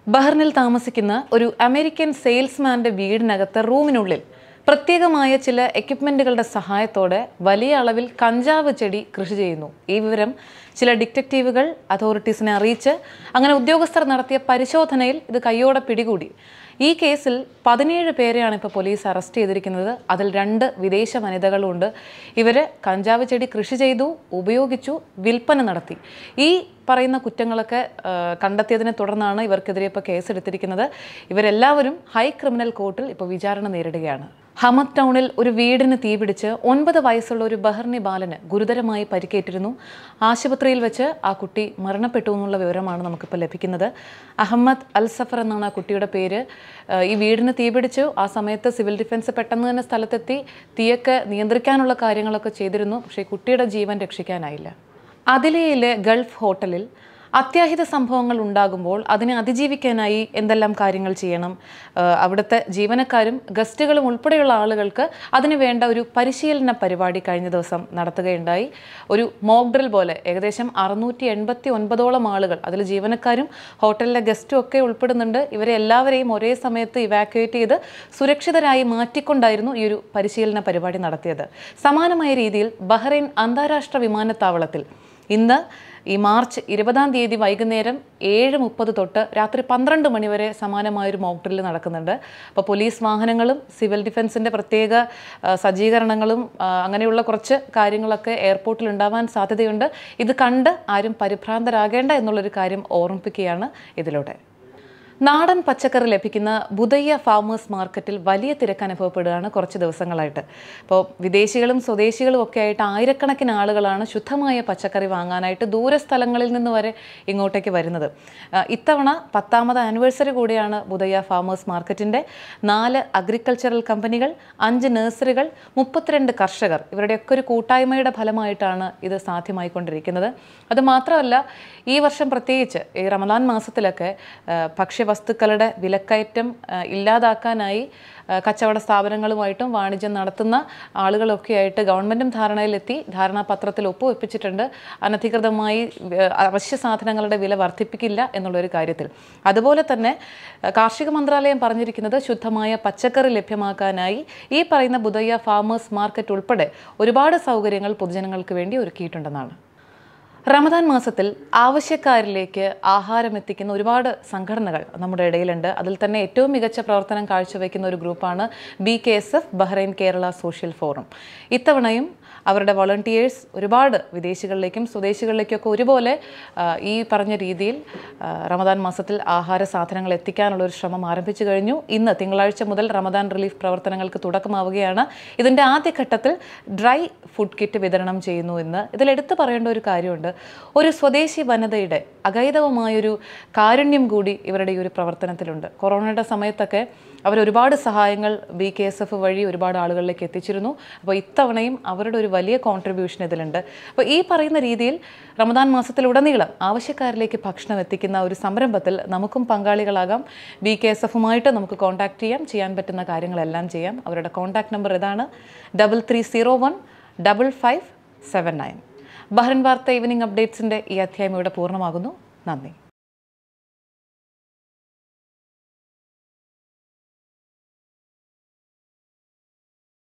ബഹ്റിനിൽ താമസിക്കുന്ന ഒരു അമേരിക്കൻ സെയിൽസ്മാന്റെ വീടിനകത്ത് റൂമിനുള്ളിൽ പ്രത്യേകമായ ചില എക്യുപ്മെന്റുകളുടെ സഹായത്തോടെ വലിയ അളവിൽ കഞ്ചാവ് ചെടി കൃഷി ചെയ്യുന്നു ഈ വിവരം ചില ഡിറ്റക്റ്റീവുകൾ അതോറിറ്റീസിനെ അറിയിച്ച് അങ്ങനെ ഉദ്യോഗസ്ഥർ നടത്തിയ പരിശോധനയിൽ ഇത് കയ്യോടെ പിടികൂടി ഈ കേസിൽ പതിനേഴ് പേരെയാണ് ഇപ്പോൾ പോലീസ് അറസ്റ്റ് ചെയ്തിരിക്കുന്നത് അതിൽ രണ്ട് വിദേശ വനിതകളുണ്ട് ഇവർ കഞ്ചാവ് ചെടി കൃഷി ചെയ്തു ഉപയോഗിച്ചു വിൽപ്പന നടത്തി ഈ പറയുന്ന കുറ്റങ്ങളൊക്കെ ആ, കണ്ടെത്തിയതിനെ തുടർന്നാണ് ഇവർക്കെതിരെ ഇപ്പോൾ കേസെടുത്തിരിക്കുന്നത് ഇവരെല്ലാവരും ഹൈ ക്രിമിനൽ കോർട്ടിൽ ഇപ്പോൾ വിചാരണ നേരിടുകയാണ് ഹമദ് ടൗണിൽ ഒരു വീടിന് തീപിടിച്ച് ഒൻപത് വയസ്സുള്ള ഒരു ബഹ്റിനി ബാലന് ഗുരുതരമായി പരിക്കേറ്റിരുന്നു ആശുപത്രിയിൽ വെച്ച് ആ കുട്ടി മരണപ്പെട്ടു എന്നുള്ള വിവരമാണ് നമുക്കിപ്പോൾ ലഭിക്കുന്നത് അഹമ്മദ് അൽ സഫർ എന്നാണ് ആ കുട്ടിയുടെ പേര് ആ, ഈ വീടിന് തീപിടിച്ചു ആ സമയത്ത് സിവിൽ ഡിഫൻസ് പെട്ടെന്ന് തന്നെ സ്ഥലത്തെത്തി തീയൊക്കെ നിയന്ത്രിക്കാനുള്ള കാര്യങ്ങളൊക്കെ ചെയ്തിരുന്നു പക്ഷേ ഈ കുട്ടിയുടെ ജീവൻ രക്ഷിക്കാനായില്ല അതിലയിലെ ഗൾഫ് ഹോട്ടലിൽ അത്യാഹിത സംഭവങ്ങൾ ഉണ്ടാകുമ്പോൾ അതിനെ അതിജീവിക്കാനായി എന്തെല്ലാം കാര്യങ്ങൾ ചെയ്യണം ആഹ് അവിടുത്തെ ജീവനക്കാരും ഗസ്റ്റുകളും ഉൾപ്പെടെയുള്ള ആളുകൾക്ക് അതിന് വേണ്ട ഒരു പരിശീലന പരിപാടി കഴിഞ്ഞ ദിവസം നടത്തുകയുണ്ടായി ഒരു മോക്ക് ഡ്രിൽ പോലെ ഏകദേശം അറുന്നൂറ്റി എൺപത്തി ഒൻപതോളം ആളുകൾ അതിൽ ജീവനക്കാരും ഹോട്ടലിലെ ഗസ്റ്റും ഒക്കെ ഉൾപ്പെടുന്നുണ്ട് ഇവരെ എല്ലാവരെയും ഒരേ സമയത്ത് ഇവാക്യുവേറ്റ് ചെയ്ത് സുരക്ഷിതരായി മാറ്റിക്കൊണ്ടായിരുന്നു ഈ ഒരു പരിശീലന പരിപാടി നടത്തിയത് സമാനമായ രീതിയിൽ ബഹ്റൈൻ അന്താരാഷ്ട്ര വിമാനത്താവളത്തിൽ ഇന്ന് ഈ മാർച്ച് ഇരുപതാം തീയതി വൈകുന്നേരം ഏഴ് മുപ്പത് തൊട്ട് രാത്രി പന്ത്രണ്ട് മണിവരെ സമാനമായൊരു മോക്ക് ഡ്രില്ല് നടക്കുന്നുണ്ട് അപ്പോൾ പോലീസ് വാഹനങ്ങളും സിവിൽ ഡിഫൻസിൻ്റെ പ്രത്യേക ആ, സജ്ജീകരണങ്ങളും ആ, അങ്ങനെയുള്ള കുറച്ച് കാര്യങ്ങളൊക്കെ എയർപോർട്ടിൽ ഉണ്ടാവാൻ സാധ്യതയുണ്ട് ഇത് കണ്ട് ആരും പരിഭ്രാന്തരാകേണ്ട എന്നുള്ളൊരു കാര്യം ഓർമ്മിപ്പിക്കുകയാണ് ഇതിലൂടെ നാടൻ പച്ചക്കറി ലഭിക്കുന്ന ബുദയ്യ ഫാമേഴ്സ് മാർക്കറ്റിൽ വലിയ തിരക്ക് അനുഭവപ്പെടുകയാണ് കുറച്ച് ദിവസങ്ങളായിട്ട് അപ്പോൾ വിദേശികളും സ്വദേശികളും ഒക്കെ ആയിട്ട് ആയിരക്കണക്കിന് ആളുകളാണ് ശുദ്ധമായ പച്ചക്കറി വാങ്ങാനായിട്ട് ദൂരസ്ഥലങ്ങളിൽ നിന്ന് വരെ ഇങ്ങോട്ടേക്ക് വരുന്നത് ആ, ഇത്തവണ പത്താമത് ആനിവേഴ്സറി കൂടിയാണ് ബുദയ്യ ഫാമേഴ്സ് മാർക്കറ്റിൻ്റെ നാല് അഗ്രികൾച്ചറൽ കമ്പനികൾ അഞ്ച് നഴ്സറികൾ മുപ്പത്തിരണ്ട് കർഷകർ ഇവരുടെയൊക്കെ ഒരു കൂട്ടായ്മയുടെ ഫലമായിട്ടാണ് ഇത് സാധ്യമായിക്കൊണ്ടിരിക്കുന്നത് അത് മാത്രമല്ല ഈ വർഷം പ്രത്യേകിച്ച് ഈ റമദാൻ മാസത്തിലൊക്കെ ആ, ഭക്ഷ്യവസ്തുക്കളുടെ വിലക്കയറ്റം ആ, ഇല്ലാതാക്കാനായി ആ, കച്ചവട സ്ഥാപനങ്ങളുമായിട്ടും വാണിജ്യം നടത്തുന്ന ആളുകളൊക്കെ ആയിട്ട് ഗവൺമെൻറ്റും ധാരണയിലെത്തി ധാരണാപത്രത്തിൽ ഒപ്പുവെപ്പിച്ചിട്ടുണ്ട് അനധികൃതമായി ആ, അവശ്യ സാധനങ്ങളുടെ വില വർദ്ധിപ്പിക്കില്ല എന്നുള്ളൊരു കാര്യത്തിൽ അതുപോലെ തന്നെ ആ, കാർഷിക മന്ത്രാലയം പറഞ്ഞിരിക്കുന്നത് ശുദ്ധമായ പച്ചക്കറി ലഭ്യമാക്കാനായി ഈ പറയുന്ന ബുദയ്യ ഫാമേഴ്സ് മാർക്കറ്റ് ഉൾപ്പെടെ ഒരുപാട് സൗകര്യങ്ങൾ പൊതുജനങ്ങൾക്ക് വേണ്ടി ഒരുക്കിയിട്ടുണ്ടെന്നാണ് റമദാൻ മാസത്തിൽ ആവശ്യക്കാരിലേക്ക് ആഹാരം എത്തിക്കുന്ന ഒരുപാട് സംഘടനകൾ നമ്മുടെ ഇടയിലുണ്ട് അതിൽ തന്നെ ഏറ്റവും മികച്ച പ്രവർത്തനം കാഴ്ചവെക്കുന്ന ഒരു ഗ്രൂപ്പാണ് B K S F Bahrain Kerala social forum ഇത്തവണയും അവരുടെ വോളണ്ടിയേഴ്സ് ഒരുപാട് വിദേശികളിലേക്കും സ്വദേശികളിലേക്കൊക്കെ ഒരുപോലെ ആ, ഈ പറഞ്ഞ രീതിയിൽ ആ, റമദാൻ മാസത്തിൽ ആഹാര സാധനങ്ങൾ എത്തിക്കാനുള്ള ഒരു ശ്രമം ആരംഭിച്ചു കഴിഞ്ഞു ഇന്ന് തിങ്കളാഴ്ച മുതൽ റമദാൻ റിലീഫ് പ്രവർത്തനങ്ങൾക്ക് തുടക്കമാവുകയാണ് ഇതിൻ്റെ ആദ്യഘട്ടത്തിൽ ഡ്രൈ ഫുഡ് കിറ്റ് വിതരണം ചെയ്യുന്നു എന്ന് ഇതിൽ എടുത്തു പറയേണ്ട ഒരു കാര്യമുണ്ട് ഒരു സ്വദേശി വനിതയുടെ അഗൈതവമായൊരു കാരുണ്യം കൂടി ഇവരുടെ ഈ ഒരു പ്രവർത്തനത്തിലുണ്ട് കൊറോണയുടെ സമയത്തൊക്കെ അവർ ഒരുപാട് സഹായങ്ങൾ ബി കെ എസ് എഫ് വഴി ഒരുപാട് ആളുകളിലേക്ക് എത്തിച്ചിരുന്നു അപ്പോൾ ഇത്തവണയും അവരുടെ ഒരു വലിയ കോൺട്രിബ്യൂഷൻ ഇതിലുണ്ട് അപ്പോൾ ഈ പറയുന്ന രീതിയിൽ റമദാൻ മാസത്തിലുടനീളം ആവശ്യക്കാരിലേക്ക് ഭക്ഷണം എത്തിക്കുന്ന ഒരു സംരംഭത്തിൽ നമുക്കും പങ്കാളികളാകാം ബി കെ എസ് എഫുമായിട്ട് നമുക്ക് കോൺടാക്ട് ചെയ്യാം ചെയ്യാൻ പറ്റുന്ന കാര്യങ്ങളെല്ലാം ചെയ്യാം അവരുടെ കോൺടാക്ട് നമ്പർ ഇതാണ് double three zero one double five seven nine Bahrain വാർത്ത ഈവനിംഗ് അപ്ഡേറ്റ്സിൻ്റെ ഈ അധ്യായം ഇവിടെ പൂർണ്ണമാകുന്നു നന്ദി